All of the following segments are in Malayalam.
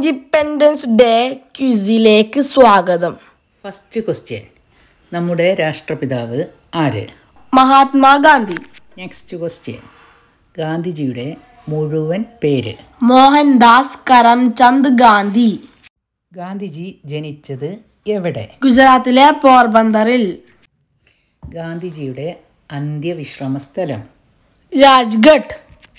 ഇൻഡിപെൻഡൻസ് ഡേ ക്വിസിലേക്ക് സ്വാഗതം ഫസ്റ്റ് ക്വസ്റ്റ്യൻ നമ്മുടെ രാഷ്ട്രപിതാവ് ആര് മഹാത്മാഗാന്ധി നെക്സ്റ്റ് ക്വസ്റ്റ്യൻ ഗാന്ധിജിയുടെ മുഴുവൻ പേര് മോഹൻദാസ് കരംചന്ദ് ഗാന്ധി ഗാന്ധിജി ജനിച്ചത് എവിടെ ഗുജറാത്തിലെ പോർബന്തറിൽ ഗാന്ധിജിയുടെ അന്ത്യവിശ്രമ സ്ഥലം രാജ്ഘട്ട്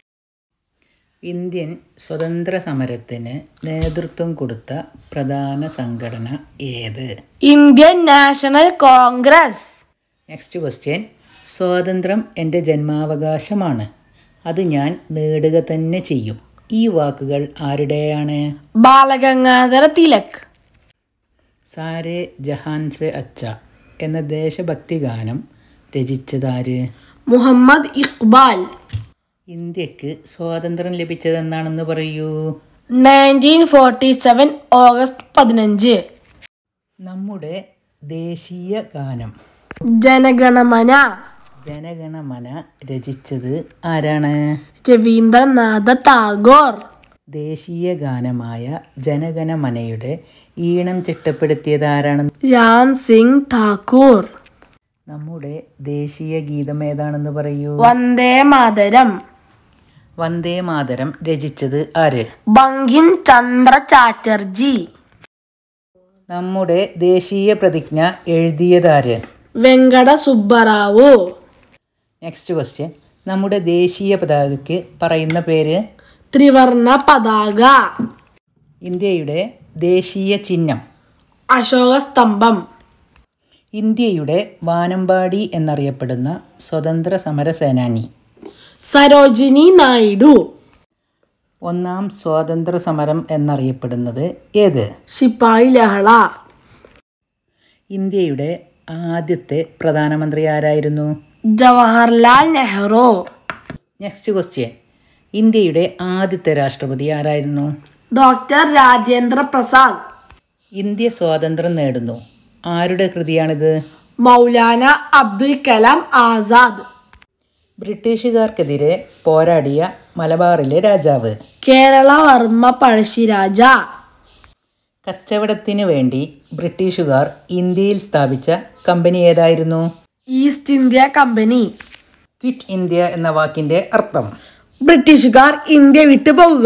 ഇന്ത്യൻ സ്വതന്ത്ര സമരത്തിന് നേതൃത്വം കൊടുത്ത പ്രധാന സംഘടന ഏത് Indian National Congress next question സ്വാതന്ത്ര്യം എൻ്റെ ജന്മാവകാശമാണ് അത് ഞാൻ നേടുക തന്നെ ചെയ്യും ഈ വാക്കുകൾ ആരുടെയാണ് ബാലഗംഗാധര തിലക് സാരെ ജഹാൻ സെ അച്ച എന്ന ദേശഭക്തി ഗാനം രചിച്ചതാര് മുഹമ്മദ് ഇഖ്ബാൽ ഇന്ത്യക്ക് സ്വാതന്ത്ര്യം ലഭിച്ചതെന്നാണെന്ന് പറയൂ നയൻറ്റീൻ ഫോർട്ടി സെവൻ ഓഗസ്റ്റ് പതിനഞ്ച് നമ്മുടെ ദേശീയ ഗാനം ജനഗണമന ജനഗണമന രചിച്ചത് ആരാണ് രവീന്ദ്രനാഥ ടാഗോർ ദേശീയ ഗാനമായ ജനഗണമനയുടെ ഈണം ചിട്ടപ്പെടുത്തിയത് ആരാണ് രാം സിംഗ് ഠാക്കൂർ നമ്മുടെ ദേശീയ ഗീതം ഏതാണെന്ന് പറയൂ വന്ദേ മാതരം വന്ദേ മാതരം രചിച്ചത് ആര് ബങ്കിം ചന്ദ്ര ചാറ്റർജി നമ്മുടെ ദേശീയ പ്രതിജ്ഞ എഴുതിയതാര് വെങ്കട സുബ്ബറാവു നെക്സ്റ്റ് ക്വസ്റ്റ്യൻ നമ്മുടെ ദേശീയ പതാകയ്ക്ക് പറയുന്ന പേര് ത്രിവർണ പതാക ഇന്ത്യയുടെ ദേശീയ ചിഹ്നം അശോക സ്തംഭം ഇന്ത്യയുടെ വാനമ്പാടി എന്നറിയപ്പെടുന്ന സ്വതന്ത്ര സമര സേനാനി സരോജിനി നായിഡു ഒന്നാം സ്വാതന്ത്ര്യ സമരം എന്നറിയപ്പെടുന്നത് ഏത് ശിപ്പായി ലഹള ഇന്ത്യയുടെ ആദ്യത്തെ പ്രധാനമന്ത്രി ആരായിരുന്നു ജവഹർലാൽ നെഹ്റു നെക്സ്റ്റ് ക്വസ്റ്റ്യൻ ഇന്ത്യയുടെ ആദ്യത്തെ രാഷ്ട്രപതി ആരായിരുന്നു ഡോക്ടർ രാജേന്ദ്ര പ്രസാദ് ഇന്ത്യ സ്വാതന്ത്ര്യം നേടുന്നു ആരുടെ കൃതിയാണിത് മൗലാന അബ്ദുൽ കലാം ആസാദ് ബ്രിട്ടീഷുകാർക്കെതിരെ പോരാടിയ മലബാറിലെ രാജാവ് കേരള വർമ്മ പഴശ്ശിരാജ കച്ചവടത്തിന് വേണ്ടി ബ്രിട്ടീഷുകാർ ഇന്ത്യയിൽ സ്ഥാപിച്ച കമ്പനി ഏതായിരുന്നു East India company Quit India എന്ന വാക്കിൻ്റെ അർത്ഥം ബ്രിട്ടീഷുകാർ ഇന്ത്യ വിട്ടു പോകുക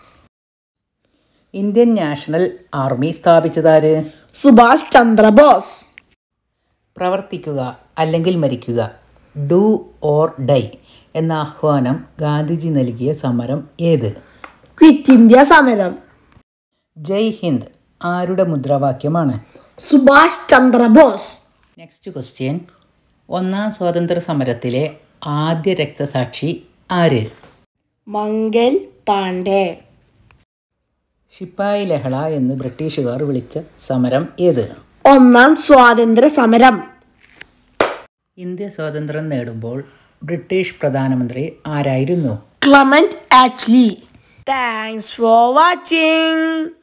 ഇന്ത്യൻ നാഷണൽ ആർമി സ്ഥാപിച്ചതാര് സുഭാഷ് ചന്ദ്രബോസ് പ്രവർത്തിക്കുക അല്ലെങ്കിൽ മരിക്കുക ഡു ഓർ ഡൈ എന്ന ആഹ്വാനം ഗാന്ധിജി നൽകിയ സമരം ഏത് ക്വിറ്റ് ഇന്ത്യ സമരം ജയ് ഹിന്ദ് ആരുടെ മുദ്രാവാക്യമാണ് സുഭാഷ് ചന്ദ്രബോസ് നെക്സ്റ്റ് ക്വസ്റ്റ്യൻ ഒന്നാം സ്വാതന്ത്ര്യ സമരത്തിലെ ആദ്യ രക്തസാക്ഷി ആര് മംഗൽ പാണ്ഡെ ശിപ്പായി ലഹള എന്ന് ബ്രിട്ടീഷുകാർ വിളിച്ച സമരം ഏത് ഒന്നാം സ്വാതന്ത്ര്യ സമരം ഇന്ത്യ സ്വാതന്ത്ര്യം നേടുമ്പോൾ ബ്രിട്ടീഷ് പ്രധാനമന്ത്രി ആരായിരുന്നു Clement Attlee thanks for watching